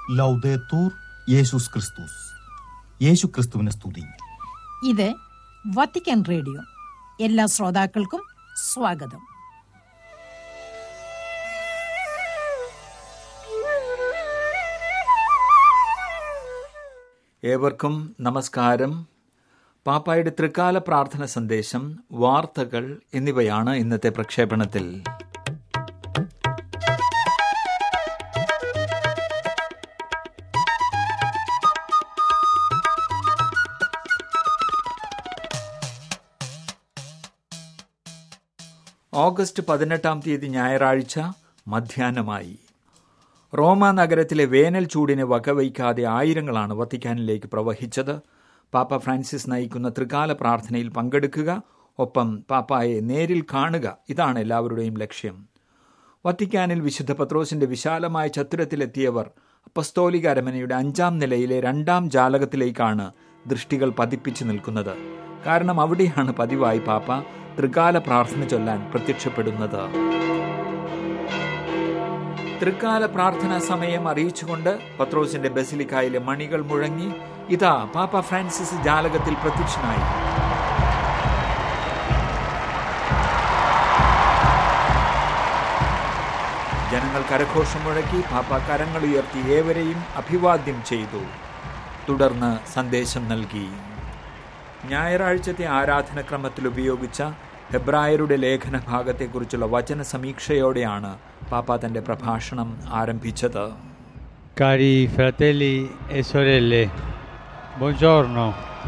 ലൗദേത്തൂർ യേശുസ് ക്രിസ്തുസ് യേശു ക്രിസ്തുവിനെ സ്തുതി ഇത് വത്തിക്കാൻ റേഡിയോ എല്ലാ ശ്രോതാക്കൾക്കും സ്വാഗതം ഏവർക്കും നമസ്കാരം പാപ്പായുടെ തൃക്കാല പ്രാർത്ഥന സന്ദേശം വാർത്തകൾ എന്നിവയാണ് ഇന്നത്തെ പ്രക്ഷേപണത്തിൽ ഓഗസ്റ്റ് പതിനെട്ടാം തീയതി ഞായറാഴ്ച മധ്യാഹ്നമായി റോമ നഗരത്തിലെ വേനൽ ചൂടിനെ വകവയ്ക്കാതെ ആയിരങ്ങളാണ് വത്തിക്കാനിലേക്ക് പ്രവഹിച്ചത് പാപ്പ ഫ്രാൻസിസ് നയിക്കുന്ന ത്രികാല പ്രാർത്ഥനയിൽ പങ്കെടുക്കുക ഒപ്പം പാപ്പായെ നേരിൽ കാണുക ഇതാണ് എല്ലാവരുടെയും ലക്ഷ്യം വത്തിക്കാനിൽ വിശുദ്ധ പത്രോസിന്റെ വിശാലമായ ചത്തുരത്തിലെത്തിയവർ അപ്പസ്തോലിക അരമനയുടെ അഞ്ചാം നിലയിലെ രണ്ടാം ജാലകത്തിലേക്കാണ് ദൃഷ്ടികൾ പതിപ്പിച്ചു നിൽക്കുന്നത് കാരണം അവിടെയാണ് പതിവായി പാപ്പ ത്രികാല പ്രാർത്ഥന ചൊല്ലാൻ പ്രത്യക്ഷപ്പെടുന്നത് തൃക്കാല പ്രാർത്ഥനാ സമയം അറിയിച്ചുകൊണ്ട് പത്രോസിന്റെ ബസിലിക്കായിലെ മണികൾ മുഴങ്ങി ഇതാ പാപ്പ ഫ്രാൻസിസ് ജാലകത്തിൽ പ്രത്യക്ഷനായി ജനങ്ങൾ കരഘോഷം മുഴക്കി പാപ്പ കരങ്ങൾ ഉയർത്തി ഏവരെയും അഭിവാദ്യം ചെയ്തു തുടർന്ന് സന്ദേശം നൽകി ഞായറാഴ്ചത്തെ ആരാധനക്രമത്തിൽ ഉപയോഗിച്ച ഹെബ്രായരുടെ ലേഖന ഭാഗത്തെക്കുറിച്ചുള്ള വചന സമീക്ഷയോടെയാണ് പാപ്പ തന്റെ പ്രഭാഷണം ആരംഭിച്ചത് Cari fratelli e sorelle, buongiorno.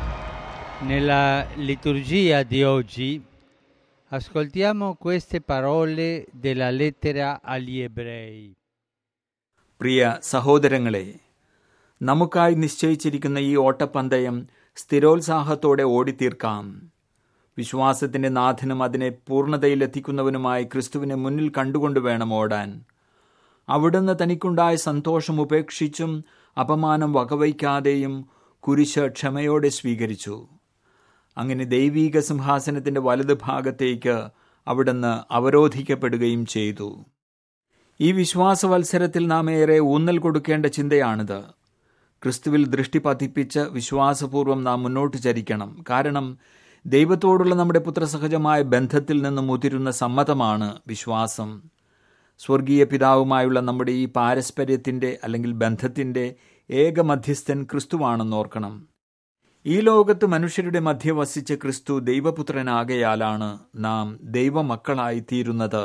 Nella liturgia di oggi ascoltiamo queste parole della lettera agli ebrei. പ്രിയ സഹോദരങ്ങളെ നമുക്കായി നിശ്ചയിച്ചിരിക്കുന്ന ഈ ഓട്ടപ്പന്തയം സ്ഥിരോത്സാഹത്തോടെ ഓടിത്തീർക്കാം വിശ്വാസത്തിന്റെ നാഥനും അതിനെ പൂർണ്ണതയിലെത്തിക്കുന്നവനുമായി ക്രിസ്തുവിനെ മുന്നിൽ കണ്ടുകൊണ്ട് വേണം ഓടാൻ അവിടുന്ന് തനിക്കുണ്ടായ സന്തോഷം ഉപേക്ഷിച്ചും അപമാനം വകവയ്ക്കാതെയും കുരിശ് ക്ഷമയോടെ സ്വീകരിച്ചു അങ്ങനെ ദൈവീക സിംഹാസനത്തിന്റെ വലത് ഭാഗത്തേക്ക് അവിടുന്ന് അവരോധിക്കപ്പെടുകയും ചെയ്തു ഈ വിശ്വാസവത്സരത്തിൽ നാം ഏറെ ഊന്നൽ കൊടുക്കേണ്ട ചിന്തയാണിത് ക്രിസ്തുവിൽ ദൃഷ്ടി പതിപ്പിച്ച് വിശ്വാസപൂർവ്വം നാം മുന്നോട്ട് ചരിക്കണം കാരണം ദൈവത്തോടുള്ള നമ്മുടെ പുത്രസഹജമായ ബന്ധത്തിൽ നിന്നും മുതിരുന്ന സമ്മതമാണ് വിശ്വാസം സ്വർഗീയ പിതാവുമായുള്ള നമ്മുടെ ഈ പാരസ്പര്യത്തിന്റെ അല്ലെങ്കിൽ ബന്ധത്തിന്റെ ഏക മധ്യസ്ഥൻ ക്രിസ്തുവാണെന്നോർക്കണം ഈ ലോകത്ത് മനുഷ്യരുടെ മധ്യ വസിച്ച ക്രിസ്തു ദൈവപുത്രനാകയാലാണ് നാം ദൈവമക്കളായി തീരുന്നത്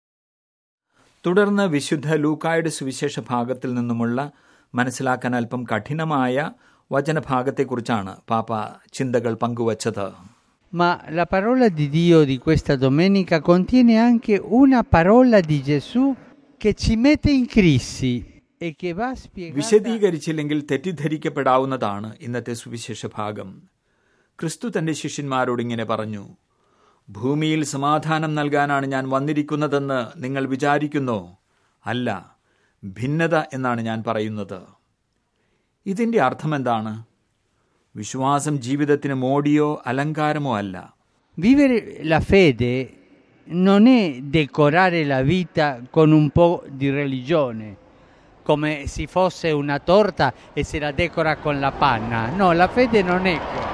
തുടർന്ന് വിശുദ്ധ ലൂക്കായുടെ സുവിശേഷ ഭാഗത്തിൽ നിന്നുമുള്ള മനസ്സിലാക്കാൻ അല്പം കഠിനമായ വചനഭാഗത്തെക്കുറിച്ചാണ് പാപ്പ ചിന്തകൾ പങ്കുവച്ചത് Ma la parola di Dio di questa domenica contiene anche una parola di Gesù che ci mette in crisi e che va spiegata വിശദീകരിച്ചില്ലെങ്കിൽ തെറ്റിദ്ധരിക്കപ്പെടാവുന്നതാണ് ഇന്നത്തെ സുവിശേഷ ഭാഗം ക്രിസ്തു തന്റെ ശിഷ്യന്മാരോട് ഇങ്ങനെ പറഞ്ഞു ഭൂമിയിൽ സമാധാനം നൽകാനാണ് ഞാൻ വന്നിരിക്കുന്നതെന്ന് നിങ്ങൾ വിചാരിക്കുന്നോ അല്ല ഭിന്നത എന്നാണ് ഞാൻ പറയുന്നത് ഇതിന്റെ അർത്ഥം എന്താണ് വിശ്വാസം ജീവിതത്തിന് മോടിയോ അലങ്കാരമോ അല്ല Vivere la fede non è decorare la vita con un po' di religione, come se fosse una torta e se la decora con la panna. No, la fede non è quello.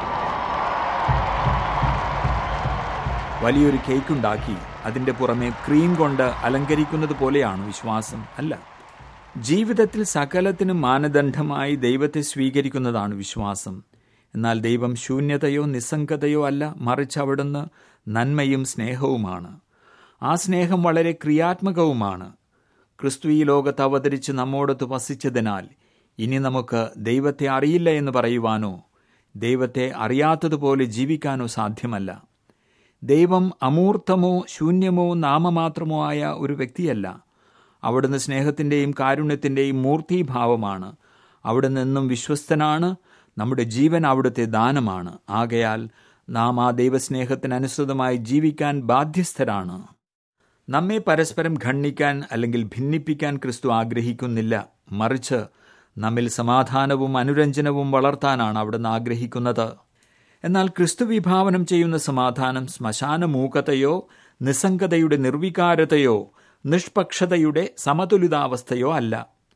വലിയൊരു കേക്ക് ഉണ്ടാക്കി അതിന്റെ പുറമെ ക്രീം കൊണ്ട് അലങ്കരിക്കുന്നത് പോലെയാണ് വിശ്വാസം അല്ല ജീവിതത്തിൽ സകലത്തിനും മാനദണ്ഡമായി ദൈവത്തെ സ്വീകരിക്കുന്നതാണ് വിശ്വാസം എന്നാൽ ദൈവം ശൂന്യതയോ നിസ്സംഗതയോ അല്ല മറിച്ച് അവിടുന്ന് നന്മയും സ്നേഹവുമാണ് ആ സ്നേഹം വളരെ ക്രിയാത്മകവുമാണ് ക്രിസ്തു ഈ ലോകത്ത് അവതരിച്ച് നമ്മോടൊത്ത് വസിച്ചതിനാൽ ഇനി നമുക്ക് ദൈവത്തെ അറിയില്ല എന്ന് പറയുവാനോ ദൈവത്തെ അറിയാത്തതുപോലെ ജീവിക്കാനോ സാധ്യമല്ല ദൈവം അമൂർത്തമോ ശൂന്യമോ നാമമാത്രമോ ആയ ഒരു വ്യക്തിയല്ല അവിടുന്ന് സ്നേഹത്തിൻ്റെയും കാരുണ്യത്തിൻ്റെയും മൂർത്തീഭാവമാണ് അവിടുന്ന് എന്നും വിശ്വസ്തനാണ് നമ്മുടെ ജീവൻ അവിടുത്തെ ദാനമാണ് ആകയാൽ നാം ആ ദൈവസ്നേഹത്തിനനുസൃതമായി ജീവിക്കാൻ ബാധ്യസ്ഥരാണ് നമ്മെ പരസ്പരം ഖണ്ഡിക്കാൻ അല്ലെങ്കിൽ ഭിന്നിപ്പിക്കാൻ ക്രിസ്തു ആഗ്രഹിക്കുന്നില്ല മറിച്ച് നമ്മിൽ സമാധാനവും അനുരഞ്ജനവും വളർത്താനാണ് അവിടുന്ന് ആഗ്രഹിക്കുന്നത് എന്നാൽ ക്രിസ്തു വിഭാവനം ചെയ്യുന്ന സമാധാനം ശ്മശാന മൂകതയോ നിസ്സംഗതയുടെ നിർവികാരതയോ നിഷ്പക്ഷതയുടെ സമതുലിതാവസ്ഥയോ അല്ല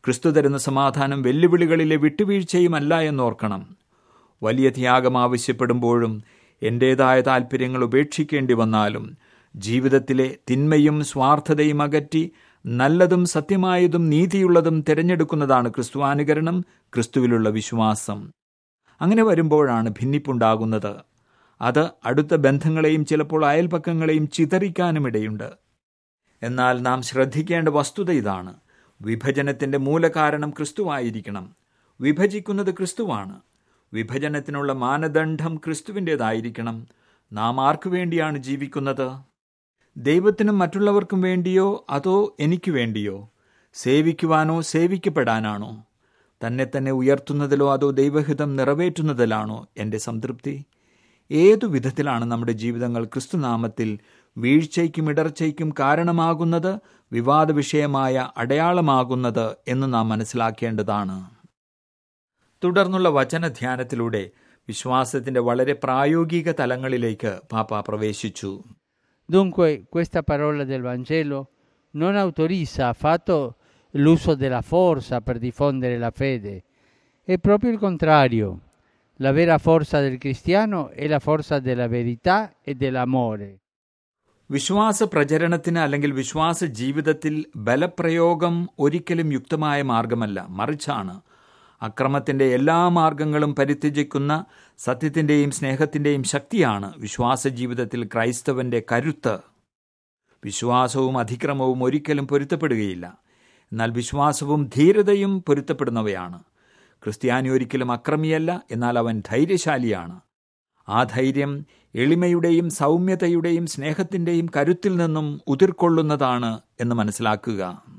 ക്രിസ്തു തരുന്ന സമാധാനം വെല്ലുവിളികളിലെ വിട്ടുവീഴ്ചയുമല്ല എന്നോർക്കണം വലിയ ത്യാഗം ആവശ്യപ്പെടുമ്പോഴും എൻ്റേതായ താൽപ്പര്യങ്ങൾ ഉപേക്ഷിക്കേണ്ടി വന്നാലും ജീവിതത്തിലെ തിന്മയും സ്വാർത്ഥതയും അകറ്റി നല്ലതും സത്യമായതും നീതിയുള്ളതും തിരഞ്ഞെടുക്കുന്നതാണ് ക്രിസ്തുവാനുകരണം ക്രിസ്തുവിലുള്ള വിശ്വാസം അങ്ങനെ വരുമ്പോഴാണ് ഭിന്നിപ്പുണ്ടാകുന്നത് അത് അടുത്ത ബന്ധങ്ങളെയും ചിലപ്പോൾ അയൽപക്കങ്ങളെയും ചിതറിക്കാനുമിടയുണ്ട് എന്നാൽ നാം ശ്രദ്ധിക്കേണ്ട വസ്തുത ഇതാണ് വിഭജനത്തിന്റെ മൂലകാരണം ക്രിസ്തുവായിരിക്കണം വിഭജിക്കുന്നത് ക്രിസ്തുവാണ് വിഭജനത്തിനുള്ള മാനദണ്ഡം ക്രിസ്തുവിൻ്റെതായിരിക്കണം നാം ആർക്കു വേണ്ടിയാണ് ജീവിക്കുന്നത് ദൈവത്തിനും മറ്റുള്ളവർക്കും വേണ്ടിയോ അതോ എനിക്ക് വേണ്ടിയോ സേവിക്കുവാനോ സേവിക്കപ്പെടാനാണോ തന്നെ തന്നെ ഉയർത്തുന്നതിലോ അതോ ദൈവഹിതം നിറവേറ്റുന്നതിലാണോ എൻ്റെ സംതൃപ്തി ഏതു വിധത്തിലാണ് നമ്മുടെ ജീവിതങ്ങൾ ക്രിസ്തുനാമത്തിൽ വീഴ്ചയ്ക്കും ഇടർച്ചയ്ക്കും കാരണമാകുന്നത് വിവാദ വിഷയമായ അടയാളമാകുന്നത് എന്ന് നാം മനസ്സിലാക്കേണ്ടതാണ് തുടർന്നുള്ള വചനധ്യാനത്തിലൂടെ വിശ്വാസത്തിന്റെ വളരെ പ്രായോഗിക തലങ്ങളിലേക്ക് പാപ്പ പ്രവേശിച്ചു Dunque questa parola del Vangelo non autorizza affatto l'uso della forza per diffondere la fede, è proprio il contrario. La vera forza del cristiano è la forza della verità e dell'amore. വിശ്വാസ പ്രചരണത്തിന് അല്ലെങ്കിൽ വിശ്വാസ ജീവിതത്തിൽ ബലപ്രയോഗം ഒരിക്കലും യുക്തമായ മാർഗമല്ല മറിച്ചാണ് അക്രമത്തിന്റെ എല്ലാ മാർഗങ്ങളും പരിത്യജിക്കുന്ന സത്യത്തിന്റെയും സ്നേഹത്തിന്റെയും ശക്തിയാണ് വിശ്വാസ ജീവിതത്തിൽ ക്രൈസ്തവന്റെ കരുത്ത് വിശ്വാസവും അതിക്രമവും ഒരിക്കലും പൊരുത്തപ്പെടുകയില്ല എന്നാൽ വിശ്വാസവും ധീരതയും പൊരുത്തപ്പെടുന്നവയാണ് ക്രിസ്ത്യാനി ഒരിക്കലും അക്രമിയല്ല എന്നാൽ അവൻ ധൈര്യശാലിയാണ് ആ ധൈര്യം എളിമയുടെയും സൗമ്യതയുടെയും സ്നേഹത്തിന്റെയും കരുത്തിൽ നിന്നും ഉതിർക്കൊള്ളുന്നതാണ് എന്ന് മനസ്സിലാക്കുക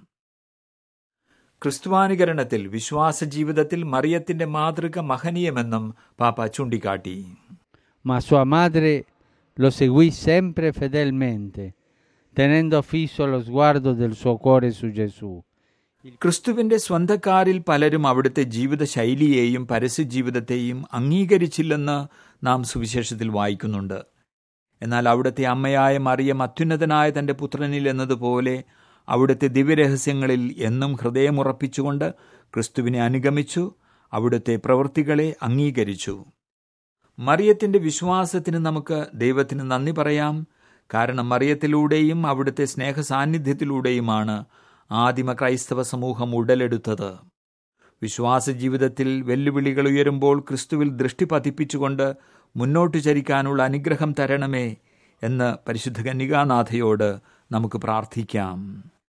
ക്രിസ്തുവാനുകരണത്തിൽ വിശ്വാസ ജീവിതത്തിൽ മറിയത്തിന്റെ മാതൃക മഹനീയമെന്നും പാപ്പ ചൂണ്ടിക്കാട്ടി Ma sua madre lo seguì sempre fedelmente, tenendo fisso lo sguardo del suo cuore su Gesù. ക്രിസ്തുവിന്റെ സ്വന്തക്കാരിൽ പലരും അവിടുത്തെ ജീവിത ശൈലിയെയും പരസ്യ ജീവിതത്തെയും അംഗീകരിച്ചില്ലെന്ന് നാം സുവിശേഷത്തിൽ വായിക്കുന്നുണ്ട് എന്നാൽ അവിടുത്തെ അമ്മയായ മറിയം അത്യുന്നതനായ തന്റെ പുത്രനിൽ എന്നതുപോലെ അവിടുത്തെ ദിവ്യരഹസ്യങ്ങളിൽ എന്നും ഹൃദയമുറപ്പിച്ചുകൊണ്ട് ക്രിസ്തുവിനെ അനുഗമിച്ചു അവിടുത്തെ പ്രവൃത്തികളെ അംഗീകരിച്ചു മറിയത്തിന്റെ വിശ്വാസത്തിന് നമുക്ക് ദൈവത്തിന് നന്ദി പറയാം കാരണം മറിയത്തിലൂടെയും അവിടുത്തെ സ്നേഹ സാന്നിധ്യത്തിലൂടെയുമാണ് ആദിമ ക്രൈസ്തവ സമൂഹം ഉടലെടുത്തത് വിശ്വാസ ജീവിതത്തിൽ വെല്ലുവിളികൾ ഉയരുമ്പോൾ ക്രിസ്തുവിൽ ദൃഷ്ടി പതിപ്പിച്ചുകൊണ്ട് മുന്നോട്ട് ചരിക്കാനുള്ള അനുഗ്രഹം തരണമേ എന്ന് പരിശുദ്ധ കന്യകാനാഥയോട് നമുക്ക് പ്രാർത്ഥിക്കാം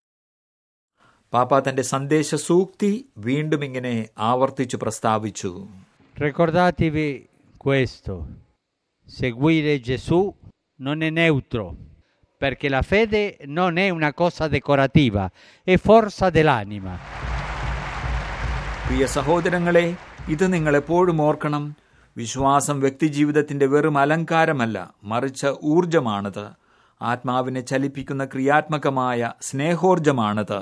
പാപ്പ തന്റെ സന്ദേശ സൂക്തി വീണ്ടും ഇങ്ങനെ ആവർത്തിച്ചു പ്രസ്താവിച്ചു Ricordatevi questo, seguire Gesù non è neutro, perché la fede non è una cosa decorativa, è forza dell'anima. പ്രിയ സഹോദരങ്ങളെ ഇത് നിങ്ങൾ എപ്പോഴും ഓർക്കണം വിശ്വാസം വ്യക്തിജീവിതത്തിന്റെ വെറും അലങ്കാരമല്ല മറിച്ച് ഊർജമാണത് ആത്മാവിനെ ചലിപ്പിക്കുന്ന ക്രിയാത്മകമായ സ്നേഹോർജമാണത്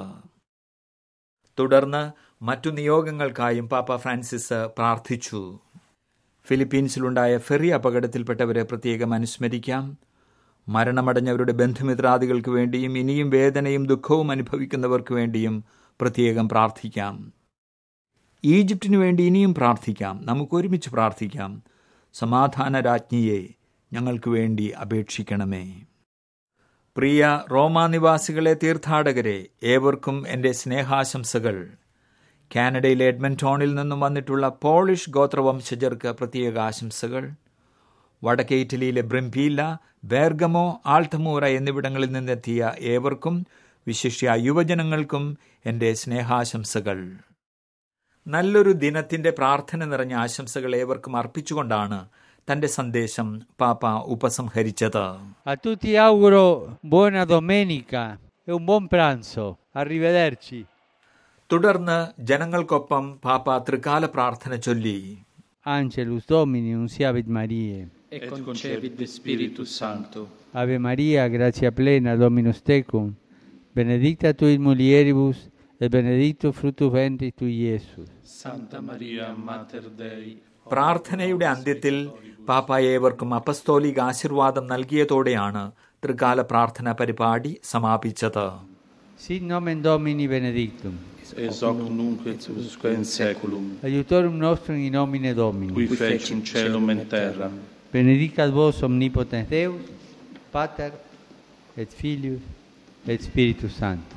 തുടർന്ന് മറ്റു നിയോഗങ്ങൾക്കായും പാപ്പ ഫ്രാൻസിസ് പ്രാർത്ഥിച്ചു ഫിലിപ്പീൻസിലുണ്ടായ ഫെറി അപകടത്തിൽപ്പെട്ടവരെ പ്രത്യേകം അനുസ്മരിക്കാം മരണമടഞ്ഞവരുടെ ബന്ധുമിത്രാദികൾക്ക് വേണ്ടിയും ഇനിയും വേദനയും ദുഃഖവും അനുഭവിക്കുന്നവർക്ക് വേണ്ടിയും പ്രത്യേകം പ്രാർത്ഥിക്കാം ഈജിപ്തിനു വേണ്ടി ഇനിയും പ്രാർത്ഥിക്കാം നമുക്ക് ഒരുമിച്ച് പ്രാർത്ഥിക്കാം സമാധാന രാജ്ഞിയെ ഞങ്ങൾക്ക് വേണ്ടി അപേക്ഷിക്കണമേ പ്രിയ റോമാ നിവാസികളെ തീർത്ഥാടകരെ ഏവർക്കും എൻ്റെ സ്നേഹാശംസകൾ കാനഡയിലെ എഡ്മൻടോണിൽ നിന്നും വന്നിട്ടുള്ള പോളിഷ് ഗോത്രവംശജർക്ക് പ്രത്യേക ആശംസകൾ വടക്കേ ഇറ്റലിയിലെ ബ്രിംപീല ബേർഗമോ ആൾത്തമൂറ എന്നിവിടങ്ങളിൽ നിന്നെത്തിയ ഏവർക്കും വിശിഷ്യ യുവജനങ്ങൾക്കും എൻ്റെ സ്നേഹാശംസകൾ നല്ലൊരു ദിനത്തിന്റെ പ്രാർത്ഥന നിറഞ്ഞ ആശംസകൾ ഏവർക്കും അർപ്പിച്ചുകൊണ്ടാണ് തന്റെ സന്ദേശം പാപ്പ ഉപസംഹരിച്ചത് A tutti auguro buona domenica e un buon pranzo. Arrivederci. തുടർന്ന് ജനങ്ങൾക്കൊപ്പം പാപ്പ തൃക്കാല പ്രാർത്ഥന ചൊല്ലി Angelus Domini, unciavit Mariae. et concepit de Spiritus Sancto. Ave Maria, gratia plena, Dominus tecum, benedicta tu in mulieribus, et benedictus fructus ventris tui, Iesus. Santa Maria, Mater Dei, പ്രാർത്ഥനയുടെ അന്ത്യത്തിൽ പാപ്പ ഏവർക്കും അപ്പസ്തോലിക ആശീർവാദം നൽകിയതോടെയാണ് തൃക്കാല പ്രാർത്ഥന പരിപാടി സമാപിച്ചത് Sit nomen Domini benedictum. ex hoc nunc et usque in seculum, Aiutorium nostrum in nomine Domini. qui fecim celum et terra. Benedicat vos omnipotens Deus, Pater et Filius et Spiritus Sanctus.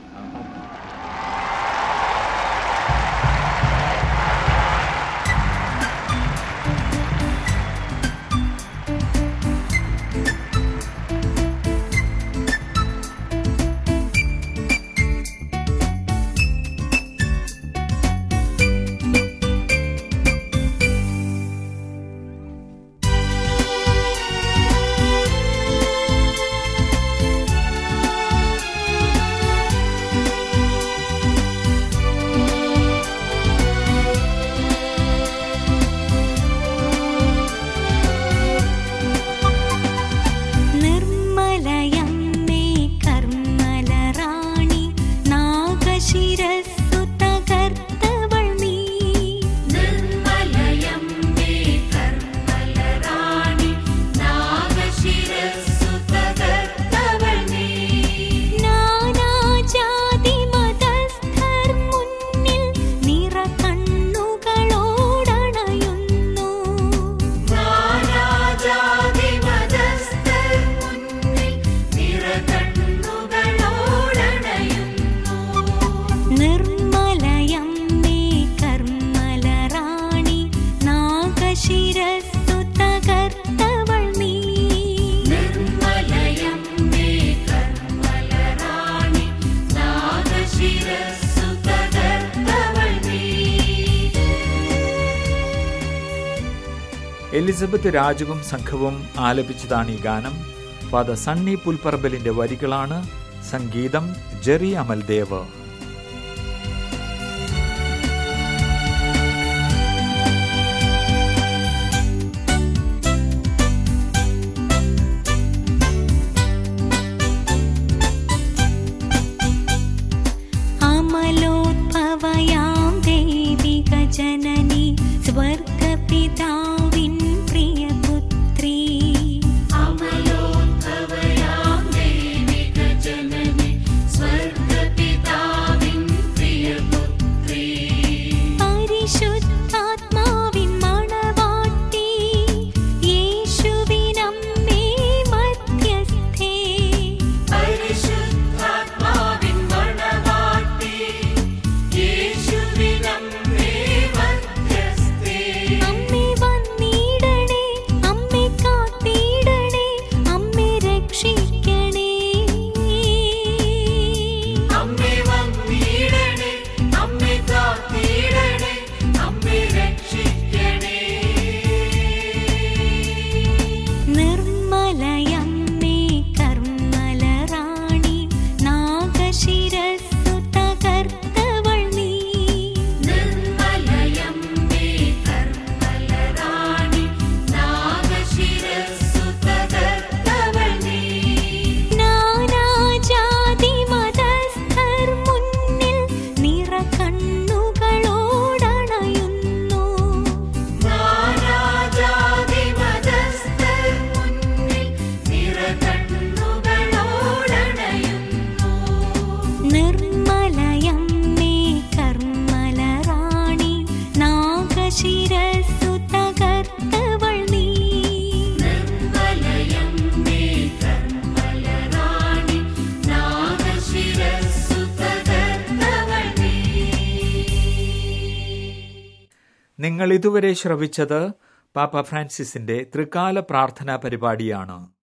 നിർമ്മലയമ്മേ കർമ്മലറാണി നാഗശിരസ്സു തകർത്തവൾ നീ നിർമ്മലയമ്മേ കർമ്മലറാണി നാഗശിരസ്സു തകർത്തവൾ നീ നാനാജാതി മതസ്ഥർ മുന്നിൽ നിറകണ്ണുകളോടണയുന്നു നാനാജാതി മതസ്ഥർ മുന്നിൽ നിറകണ്ണുകളോടണയുന്നു നിർമ്മലയമ്മേ കർമ്മലറാണി നാഗശിരസ്സു തകർത്തവൾ നീ നിർമ്മലയമ്മേ കർമ്മലറാണി നാഗശിരസ്സു തകർത്തവൾ നീ Elizabeth രാജുവും സംഘവും ആലപിച്ചതാണ് ഈ ഗാനം ഫാദർ സണ്ണി പുൽപ്പറമ്പലിന്റെ വരികളാണ് സംഗീതം ജെറി അമൽദേവ് അമലോദ്ഭവയാം ദൈവിക ജനനി സ്വർഗപിതാവിൻ പ്രിയപുത്രി അമലോദ്ഭവയാം ദൈവിക ജനനി സ്വർഗപിതാവിൻ പ്രിയപുത്രി പരിശുദ്ധാത്മാവിൻ മണവാട്ടി യേശുവിനമ്മേ മധ്യസ്ഥേ പരിശുദ്ധാത്മാവിൻ മണവാട്ടി യേശുവിനമ്മേ മധ്യസ്ഥേ അമ്മേ വന്നിടണേ അമ്മേ കാത്തിടണേ അമ്മേ രക്ഷിക്കണേ അമ്മേ വന്നിടണേ അമ്മേ കാത്തിടണേ അമ്മേ രക്ഷിക്കണേ നിർമ്മലയമ്മേ കർമ്മലറാണി നാഗശിരസ്സു തകർത്തവൾ നീ നിർമ്മലയമ്മേ കർമ്മലറാണി നാഗശിരസ്സു തകർത്തവൾ നീ നാനാജാതി മതസ്ഥർ മുന്നിൽ നിറകണ്ണുകളോടണയുന്നു നാനാജാതി മതസ്ഥർ മുന്നിൽ നിറകണ്ണുകളോടണയുന്നു നിർമ്മലയമ്മേ കർമ്മലറാണി നാഗശിരസ്സു തകർത്തവൾ നീ നിർമ്മലയമ്മേ കർമ്മലറാണി നാഗശിരസ്സു തകർത്തവൾ നീ നിങ്ങൾ ഇതുവരെ ശ്രവിച്ചത് പാപ്പ ഫ്രാൻസിസിന്റെ ത്രികാല പ്രാർത്ഥനാ പരിപാടിയാണ്